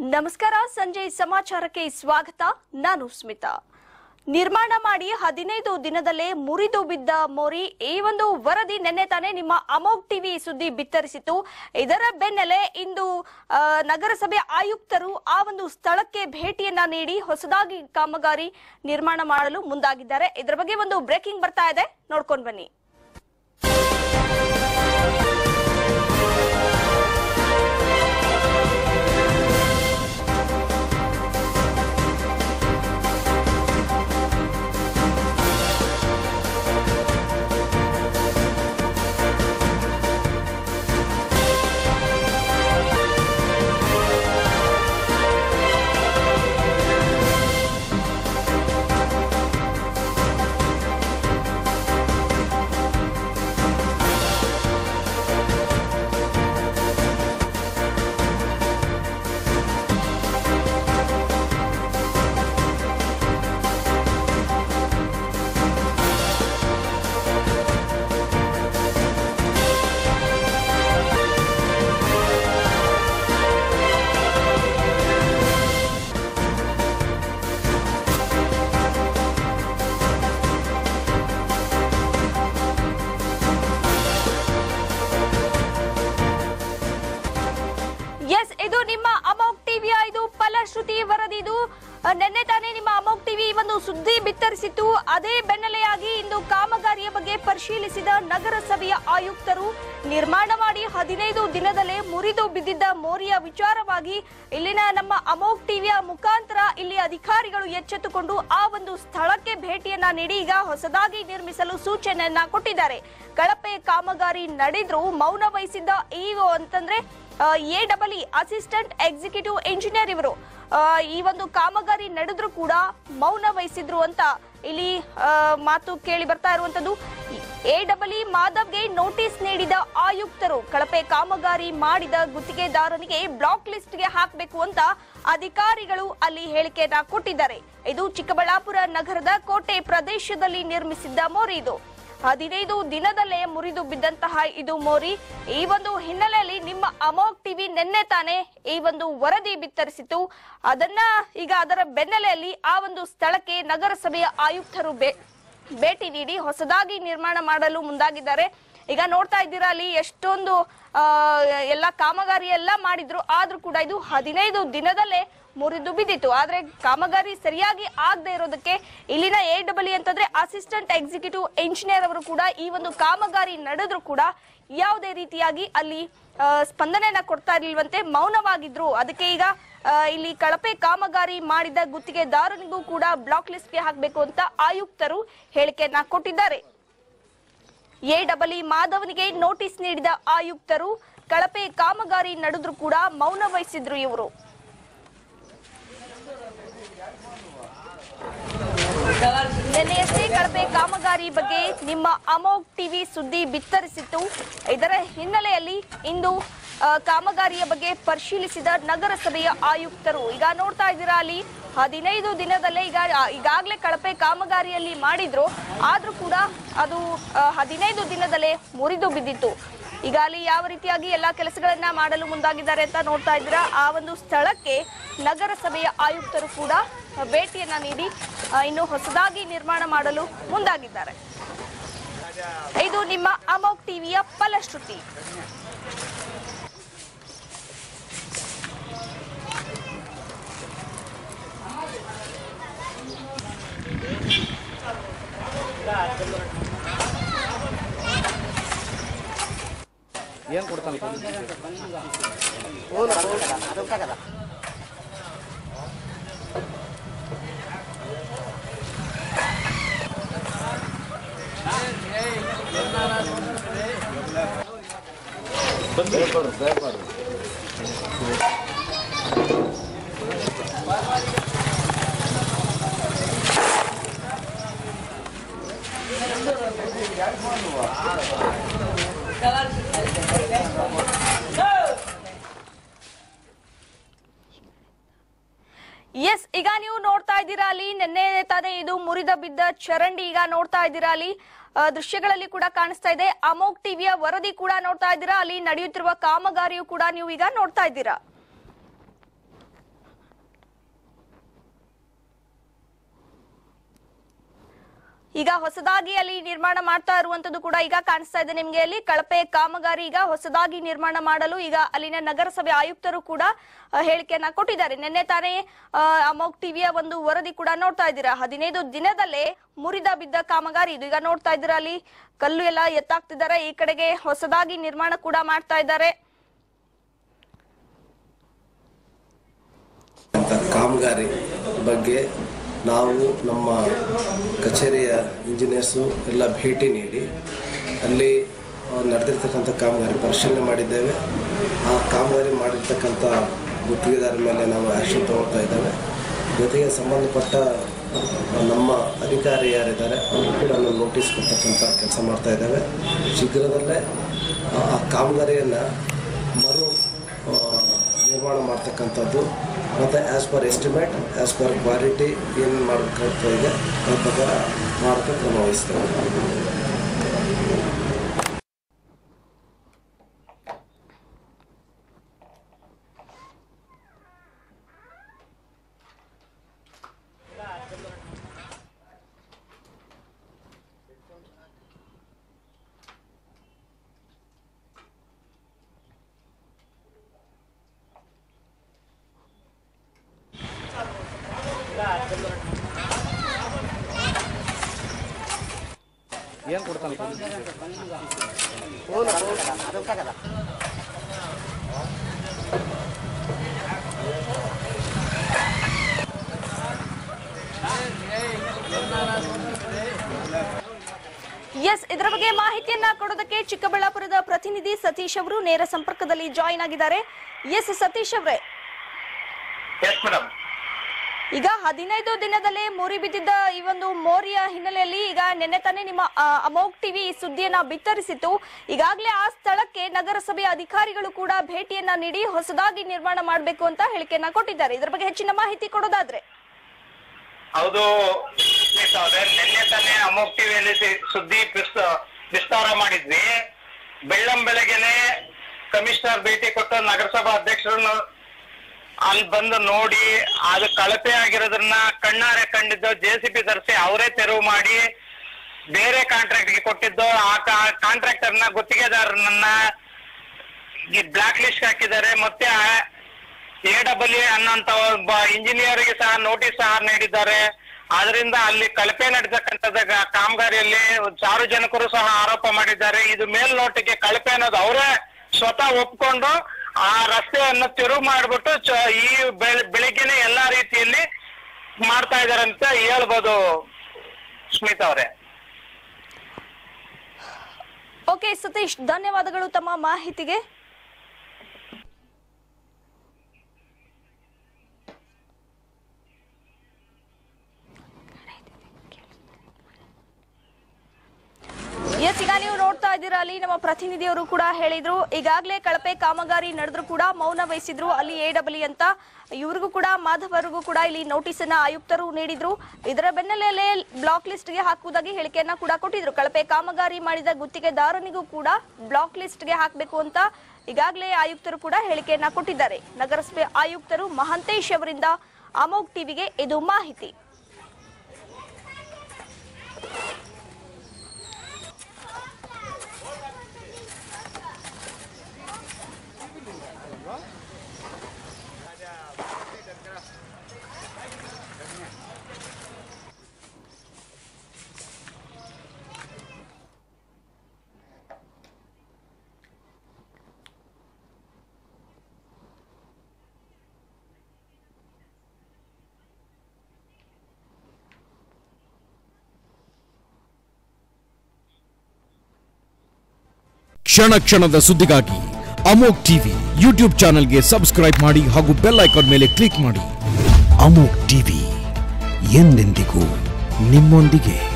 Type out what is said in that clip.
ನಮಸ್ಕಾರ ಸಂಜೆ ಸಮಾಚಾರಕ್ಕೆ ಸ್ವಾಗತ ನಾನು ಸ್ಮಿತಾ ನಿರ್ಮಾಣ ಮಾಡಿ ಹದಿನೈದು ದಿನದಲ್ಲೇ ಮುರಿದು ಬಿದ್ದ ಮೋರಿ ಈ ಒಂದು ವರದಿ ನಿನ್ನೆ ತಾನೇ ನಿಮ್ಮ ಅಮೋಕ್ ಟಿವಿ ಸುದ್ದಿ ಬಿತ್ತರಿಸಿತು ಇದರ ಬೆನ್ನಲ್ಲೇ ಇಂದು ಆ, ನಗರಸಭೆ ಆಯುಕ್ತರು ಆ ಒಂದು ಸ್ಥಳಕ್ಕೆ ಭೇಟಿಯನ್ನ ನೀಡಿ ಹೊಸದಾಗಿ ಕಾಮಗಾರಿ ನಿರ್ಮಾಣ ಮಾಡಲು ಮುಂದಾಗಿದ್ದಾರೆ ಇದರ ಬಗ್ಗೆ ಒಂದು ಬ್ರೇಕಿಂಗ್ ಬರ್ತಾ ಇದೆ ನೋಡ್ಕೊಂಡು ಬನ್ನಿ ಎಸ್ ಇದು ನಿಮ್ಮ ಅಮೋಕ್ ಟಿವಿಯ ಇದು ಫಲಶ್ರುತಿ ವರದಿ ಇದು ಅಹ್, ನಿನ್ನೆ ತಾನೇ ನಿಮ್ಮ ಅಮೋಕ್ ಟಿವಿ ಒಂದು ಸುದ್ದಿ ಬಿತ್ತರಿಸಿತ್ತು ಅದೇ ಬೆನ್ನಲೆಯಾಗಿ ಇಂದು ಕಾಮಗಾರಿಯ ಬಗ್ಗೆ ಪರಿಶೀಲಿಸಿದ ನಗರಸಭೆಯ ಆಯುಕ್ತರು ನಿರ್ಮಾಣ ಮಾಡಿ ಹದಿನೈದು ದಿನದಲ್ಲೇ ಮುರಿದು ಬಿದ್ದಿದ್ದ ಮೋರಿಯ ವಿಚಾರವಾಗಿ ಇಲ್ಲಿನ ನಮ್ಮ ಅಮೋಕ್ ಟಿವಿಯ ಮುಖಾಂತರ ಇಲ್ಲಿ ಅಧಿಕಾರಿಗಳು ಎಚ್ಚೆತ್ತುಕೊಂಡು ಆ ಒಂದು ಸ್ಥಳಕ್ಕೆ ಭೇಟಿಯನ್ನ ನೀಡಿ ಈಗ ಹೊಸದಾಗಿ ನಿರ್ಮಿಸಲು ಸೂಚನೆಯನ್ನ ಕೊಟ್ಟಿದ್ದಾರೆ ಕಳಪೆ ಕಾಮಗಾರಿ ನಡೆದ್ರು ಮೌನ ವಹಿಸಿದ್ದ ಈ ಅಂತಂದ್ರೆ A double E assistant executive engineer ಇವರು ಆ, ಈ ಒಂದು ಕಾಮಗಾರಿ ನಡೆದ್ರು ಕೂಡ ಮೌನ ವಹಿಸಿದ್ರು ಅಂತ ಇಲ್ಲಿ ಆ, ಮಾತು ಕೇಳಿ ಬರ್ತಾ ಇರುವಂತದ್ದು ಎ ಡಬಲ್ ಇ ಮಾಧವ್ಗೆ ನೋಟಿಸ್ ನೀಡಿದ ಆಯುಕ್ತರು ಕಳಪೆ ಕಾಮಗಾರಿ ಮಾಡಿದ ಗುತ್ತಿಗೆದಾರನಿಗೆ ಬ್ಲಾಕ್ ಲಿಸ್ಟ್ ಗೆ ಹಾಕಬೇಕು ಅಂತ ಅಧಿಕಾರಿಗಳು ಅಲ್ಲಿ ಹೇಳಿಕೆಯನ್ನ ಕೊಟ್ಟಿದ್ದಾರೆ ಇದು ಚಿಕ್ಕಬಳ್ಳಾಪುರ ನಗರದ ಕೋಟೆ ಪ್ರದೇಶದಲ್ಲಿ ನಿರ್ಮಿಸಿದ್ದ ಮೋರಿ ಇದು ಹದಿನೈದು ದಿನದಲ್ಲೇ ಮುರಿದು ಬಿದ್ದಂತಹ ಇದು ಮೋರಿ ಈ ಒಂದು ಹಿನ್ನೆಲೆಯಲ್ಲಿ ನಿಮ್ಮ ಅಮೋಕ್ ಟಿವಿ ನಿನ್ನೆ ತಾನೇ ಈ ಒಂದು ವರದಿ ಬಿತ್ತರಿಸಿತು ಅದನ್ನ ಈಗ ಅದರ ಬೆನ್ನಲೆಯಲ್ಲಿ ಆ ಒಂದು ಸ್ಥಳಕ್ಕೆ ನಗರಸಭೆಯ ಆಯುಕ್ತರು ಬೇ- ಭೇಟಿ ನೀಡಿ ಹೊಸದಾಗಿ ನಿರ್ಮಾಣ ಮಾಡಲು ಮುಂದಾಗಿದ್ದಾರೆ ಈಗ ನೋಡ್ತಾ ಇದ್ದೀರಾ ಅಲ್ಲಿ ಎಷ್ಟೊಂದು ಆ, ಎಲ್ಲ ಕಾಮಗಾರಿ ಎಲ್ಲ ಮಾಡಿದ್ರು ಆದ್ರೂ ಕೂಡ ಇದು ಹದಿನೈದು ದಿನದಲ್ಲೇ ಮುರಿದು ಬಿದ್ದಿತ್ತು ಆದ್ರೆ ಕಾಮಗಾರಿ ಸರಿಯಾಗಿ ಆಗದೆ ಇರೋದಕ್ಕೆ ಇಲ್ಲಿನ ಎ ಡಬಲ್ ಅಂತಂದ್ರೆ ಅಸಿಸ್ಟೆಂಟ್ ಎಕ್ಸಿಕ್ಯೂಟಿವ್ ಇಂಜಿನಿಯರ್ ಅವರು ಕೂಡ ಈ ಒಂದು ಕಾಮಗಾರಿ ನಡೆದ್ರು ಕೂಡ ಯಾವುದೇ ರೀತಿಯಾಗಿ ಅಲ್ಲಿ ಆ, ಸ್ಪಂದನೆಯನ್ನ ಕೊಡ್ತಾ ಇರ್ಲಿಲ್ವಂತೆ ಮೌನವಾಗಿದ್ರು ಅದಕ್ಕೆ ಈಗ ಆ, ಇಲ್ಲಿ ಕಳಪೆ ಕಾಮಗಾರಿ ಮಾಡಿದ ಗುತ್ತಿಗೆದಾರನಿಗೂ ಕೂಡ ಬ್ಲಾಕ್ ಲಿಸ್ಟ್ಗೆ ಹಾಕಬೇಕು ಅಂತ ಆಯುಕ್ತರು ಹೇಳಿಕೆಯನ್ನ ಕೊಟ್ಟಿದ್ದಾರೆ ಎ ಡಬಲ್ ಇ ಮಾಧವನಿಗೆ ನೋಟಿಸ್ ನೀಡಿದ ಆಯುಕ್ತರು ಕಳಪೆ ಕಾಮಗಾರಿ ನಡೆದ್ರು ಕೂಡ ಮೌನ ವಹಿಸಿದ್ರು ಇವರು ನಿನ್ನೆಯಷ್ಟೇ ಕಳಪೆ ಕಾಮಗಾರಿ ಬಗ್ಗೆ ನಿಮ್ಮ ಅಮೋಕ್ ಟಿವಿ ಸುದ್ದಿ ಬಿತ್ತರಿಸಿತ್ತು ಇದರ ಹಿನ್ನೆಲೆಯಲ್ಲಿ ಇಂದು ಆ, ಕಾಮಗಾರಿಯ ಬಗ್ಗೆ ಪರಿಶೀಲಿಸಿದ ನಗರಸಭೆಯ ಆಯುಕ್ತರು ಈಗ ನೋಡ್ತಾ ಇದ್ದೀರಾ ಅಲ್ಲಿ ಹದಿನೈದು ದಿನದಲ್ಲೇ ಈಗ ಈಗಾಗಲೇ ಕಳಪೆ ಕಾಮಗಾರಿಯಲ್ಲಿ ಮಾಡಿದ್ರು ಆದ್ರೂ ಕೂಡ ಅದು ಆ, ಹದಿನೈದು ದಿನದಲ್ಲೇ ಮುರಿದು ಬಿದ್ದಿತ್ತು ಈಗ ಅಲ್ಲಿ ಯಾವ ರೀತಿಯಾಗಿ ಎಲ್ಲಾ ಕೆಲಸಗಳನ್ನ ಮಾಡಲು ಮುಂದಾಗಿದ್ದಾರೆ ಅಂತ ನೋಡ್ತಾ ಇದ್ದೀರಾ ಆ ಒಂದು ಸ್ಥಳಕ್ಕೆ ನಗರಸಭೆಯ ಆಯುಕ್ತರು ಕೂಡ ಭೇಟಿಯನ್ನ ನೀಡಿ ಆ, ಇನ್ನು ಹೊಸದಾಗಿ ನಿರ್ಮಾಣ ಮಾಡಲು ಮುಂದಾಗಿದ್ದಾರೆ ಇದು ನಿಮ್ಮ ಅಮೋಕ್ ಟಿವಿಯ ಫಲಶ್ರುತಿ ಏನ್ ಕೊಡ್ತಾನೆ ಎಸ್ ಈಗ ನೀವು ನೋಡ್ತಾ ಇದ್ದೀರಾ ಅಲ್ಲಿ ನಿನ್ನೆ ತಾನೇ ಇದು ಮುರಿದ ಬಿದ್ದ ಚರಂಡಿ ಈಗ ನೋಡ್ತಾ ಇದ್ದೀರಾ ಅಲ್ಲಿ ಆ, ದೃಶ್ಯಗಳಲ್ಲಿ ಕೂಡ ಕಾಣಿಸ್ತಾ ಇದೆ ಅಮೋಕ್ ಟಿವಿಯ ವರದಿ ಕೂಡ ನೋಡ್ತಾ ಇದ್ದೀರಾ ಅಲ್ಲಿ ನಡೆಯುತ್ತಿರುವ ಕಾಮಗಾರಿಯು ಕೂಡ ನೀವು ಈಗ ನೋಡ್ತಾ ಇದ್ದೀರಾ ಈಗ ಹೊಸದಾಗಿ ಅಲ್ಲಿ ನಿರ್ಮಾಣ ಮಾಡ್ತಾ ಇರುವಂತದ್ದು ಕೂಡ ಈಗ ಕಾಣಿಸ್ತಾ ಇದೆ ನಿಮ್ಗೆ ಅಲ್ಲಿ ಕಳಪೆ ಕಾಮಗಾರಿ ಈಗ ಹೊಸದಾಗಿ ನಿರ್ಮಾಣ ಮಾಡಲು ಈಗ ಅಲ್ಲಿನ ನಗರಸಭೆ ಆಯುಕ್ತರು ಕೂಡ ಆ, ಹೇಳಿಕೆಯನ್ನ ಕೊಟ್ಟಿದ್ದಾರೆ ನಿನ್ನೆ ತಾನೇ ಆ, ಅಮೋಕ್ ಟಿವಿಯ ಒಂದು ವರದಿ ಕೂಡ ನೋಡ್ತಾ ಇದ್ದೀರಾ ಹದಿನೈದು ದಿನದಲ್ಲೇ ಮುರಿದ ಬಿದ್ದ ಕಾಮಗಾರಿ ಇದು ಈಗ ನೋಡ್ತಾ ಇದ್ದೀರಾ ಅಲ್ಲಿ ಕಲ್ಲು ಎಲ್ಲ ಎತ್ತಾಕ್ತಿದ್ದಾರೆ ಈ ಕಡೆಗೆ ಹೊಸದಾಗಿ ನಿರ್ಮಾಣ ಕೂಡ ಮಾಡ್ತಾ ಇದ್ದಾರೆ ಅಂತ ಕಾಮಗಾರಿ ಬಗ್ಗೆ ನಾವು ನಮ್ಮ ಕಚೇರಿಯ ಇಂಜಿನಿಯರ್ಸು ಎಲ್ಲ ಭೇಟಿ ನೀಡಿ ಅಲ್ಲಿ ಆ, ನಡೆದಿರ್ತಕ್ಕಂಥ ಕಾಮಗಾರಿ ಪರಿಶೀಲನೆ ಮಾಡಿದ್ದೇವೆ ಆ ಕಾಮಗಾರಿ ಮಾಡಿರ್ತಕ್ಕಂಥ ಗುತ್ತಿಗೆದಾರ ಮೇಲೆ ನಾವು ಆ್ಯಕ್ಷನ್ ತಗೊಳ್ತಾ ಇದ್ದೇವೆ ಜೊತೆಗೆ ಸಂಬಂಧಪಟ್ಟ ನಮ್ಮ ಅಧಿಕಾರಿ ಯಾರಿದ್ದಾರೆ ಅವರು ಕೂಡ ನಾವು ನೋಟಿಸ್ ಕೊಡ್ತಕ್ಕಂಥ ಕೆಲಸ ಮಾಡ್ತಾ ಇದ್ದೇವೆ ಶೀಘ್ರದಲ್ಲೇ ಆ ಆ ಕಾಮಗಾರಿಯನ್ನು ಮರು ಆ, ನಿರ್ಮಾಣ ಮಾಡ್ತಕ್ಕಂಥದ್ದು ಮತ್ತು as per estimate as per quality ಏನು ಮಾಡಬೇಕಾಗ್ತಾ ಇದೆ ಅದ್ರ ಪ್ರಕಾರ ಮಾಡೋಕ್ಕೆ ಕ್ರಮ ವಹಿಸ್ತೇವೆ ಏನು ಕೊಡ್ತಾನೆ ಎಸ್ ಇದರ ಬಗ್ಗೆ ಮಾಹಿತಿಯನ್ನ ಕೊಡೋದಕ್ಕೆ ಚಿಕ್ಕಬಳ್ಳಾಪುರದ ಪ್ರತಿನಿಧಿ ಸತೀಶ್ ಅವರು ನೇರ ಸಂಪರ್ಕದಲ್ಲಿ ಜಾಯಿನ್ ಆಗಿದ್ದಾರೆ ಎಸ್ ಸತೀಶ್ ಅವರೇ ಎಸ್ ಮೇಡಮ್ ಈಗ ಹದಿನೈದು ದಿನದಲ್ಲೇ ಮುರಿ ಬಿದ್ದಿದ್ದ ಈ ಒಂದು ಮೋರಿಯ ಹಿನ್ನೆಲೆಯಲ್ಲಿ ಈಗ ನಿನ್ನೆ ತಾನೇ ನಿಮ್ಮ ಆ, ಅಮೋಘ್ ಟಿವಿ ಈ ಸುದ್ದಿಯನ್ನ ಬಿತ್ತರಿಸಿತ್ತು ಈಗಾಗಲೇ ಆ ಸ್ಥಳಕ್ಕೆ ನಗರಸಭೆಯ ಅಧಿಕಾರಿಗಳು ಕೂಡ ಭೇಟಿಯನ್ನ ನೀಡಿ ಹೊಸದಾಗಿ ನಿರ್ಮಾಣ ಮಾಡಬೇಕು ಅಂತ ಹೇಳಿಕೆಯನ್ನ ಕೊಟ್ಟಿದ್ದಾರೆ ಇದರ ಬಗ್ಗೆ ಹೆಚ್ಚಿನ ಮಾಹಿತಿ ಕೊಡೋದಾದ್ರೆ ಹೌದು ಸ್ಮಿತಾ ಅವ್ರೆ ನಿನ್ನೆ ತಾನೇ ಅಮೋಕ್ ಟಿವಿಯಲ್ಲಿ ಸುದ್ದಿ ಬಿಸ್ತ- ವಿಸ್ತಾರ ಮಾಡಿದ್ವಿ ಬೆಳ್ಳಂ ಬೆಳಗ್ಗೆನೆ ಕಮಿಷನರ್ ಭೇಟಿ ಕೊಟ್ಟು ನಗರಸಭಾ ಅಧ್ಯಕ್ಷರನ್ನು ಅಲ್ಲಿ ಬಂದು ನೋಡಿ ಅದು ಕಳಪೆ ಆಗಿರೋದನ್ನ ಕಣ್ಣಾರೆ ಕಂಡಿದ್ದು ಜೆ ಸಿ ಬಿ ತರಿಸಿ ಅವರೇ ತೆರವು ಮಾಡಿ ಬೇರೆ ಕಾಂಟ್ರಾಕ್ಟ್ಗೆ ಕೊಟ್ಟಿದ್ದು ಆ ಕಾಂಟ್ರಾಕ್ಟರ್ನ ಗುತ್ತಿಗೆದಾರನನ್ನ ಬ್ಲಾಕ್ ಲಿಸ್ಟ್ ಹಾಕಿದ್ದಾರೆ ಮತ್ತೆ ಎ ಡಬಲ್ ಎ ಅನ್ನೋಂತ ಒಬ್ಬ ಇಂಜಿನಿಯರ್ಗೆ ಸಹ ನೋಟಿಸ್ ಸಹ ನೀಡಿದ್ದಾರೆ ಆದ್ರಿಂದ ಅಲ್ಲಿ ಕಳಪೆ ನಡೆತಕ್ಕಂಥದ್ದು ಗ- ಕಾಮಗಾರಿಯಲ್ಲಿ ಸಾರ್ವಜನಿಕರು ಸಹ ಆರೋಪ ಮಾಡಿದ್ದಾರೆ ಇದು ಮೇಲ್ನೋಟಕ್ಕೆ ಕಳಪೆ ಅನ್ನೋದು ಅವರೇ ಸ್ವತಃ ಒಪ್ಕೊಂಡು ಆ ರಸ್ತೆಯನ್ನು ತೆರವು ಮಾಡಿಬಿಟ್ಟು ಚ- ಈ ಬೆಳ- ಬೆಳಿಗ್ಗೆನೆ ಎಲ್ಲಾ ರೀತಿಯಲ್ಲಿ ಮಾಡ್ತಾ ಇದಾರೆ ಅಂತ ಹೇಳ್ಬೋದು ಸ್ಮಿತಾ ಅವರೇ ಓಕೆ ಸತೀಶ್ ಧನ್ಯವಾದಗಳು ತಮ್ಮ ಮಾಹಿತಿಗೆ ಎಸ್ ಈಗ ನೀವು ನೋಡ್ತಾ ಇದ್ದೀರಾ ಅಲ್ಲಿ ನಮ್ಮ ಪ್ರತಿನಿಧಿಯವರು ಕೂಡ ಹೇಳಿದ್ರು ಈಗಾಗಲೇ ಕಳಪೆ ಕಾಮಗಾರಿ ನಡೆದ್ರು ಕೂಡ ಮೌನ ವಹಿಸಿದ್ರು ಅಲ್ಲಿ ಎ ಡಬ್ಲ್ಯೂ ಅಂತ ಇವ್ರಿಗೂ ಕೂಡ ಮಾಧವರಿಗೂ ಕೂಡ ಇಲ್ಲಿ ನೋಟಿಸ್ ಅನ್ನ ಆಯುಕ್ತರು ನೀಡಿದ್ರು ಇದರ ಬೆನ್ನಲ್ಲೇ ಬ್ಲಾಕ್ ಲಿಸ್ಟ್ ಗೆ ಹಾಕುವುದಾಗಿ ಹೇಳಿಕೆಯನ್ನ ಕೂಡ ಕೊಟ್ಟಿದ್ರು ಕಳಪೆ ಕಾಮಗಾರಿ ಮಾಡಿದ ಗುತ್ತಿಗೆದಾರನಿಗೂ ಕೂಡ ಬ್ಲಾಕ್ ಲಿಸ್ಟ್ ಗೆ ಹಾಕಬೇಕು ಅಂತ ಈಗಾಗಲೇ ಆಯುಕ್ತರು ಕೂಡ ಹೇಳಿಕೆಯನ್ನ ಕೊಟ್ಟಿದ್ದಾರೆ ನಗರಸಭೆ ಆಯುಕ್ತರು ಮಹಂತೇಶ್ ಅವರಿಂದ ಅಮೋಕ್ ಟಿವಿಗೆ ಇದು ಮಾಹಿತಿ ಕ್ಷಣ ಕ್ಷಣದ ಸುದ್ದಿಗಾಗಿ ಅಮೋಕ್ ಟಿವಿ ಯೂಟ್ಯೂಬ್ ಚಾನೆಲ್ಗೆ ಸಬ್ಸ್ಕ್ರೈಬ್ ಮಾಡಿ ಹಾಗೂ ಬೆಲ್ ಐಕಾನ್ ಮೇಲೆ ಕ್ಲಿಕ್ ಮಾಡಿ ಅಮೋಕ್ ಟಿವಿ ಎಂದೆಂದಿಗೂ ನಿಮ್ಮೊಂದಿಗೆ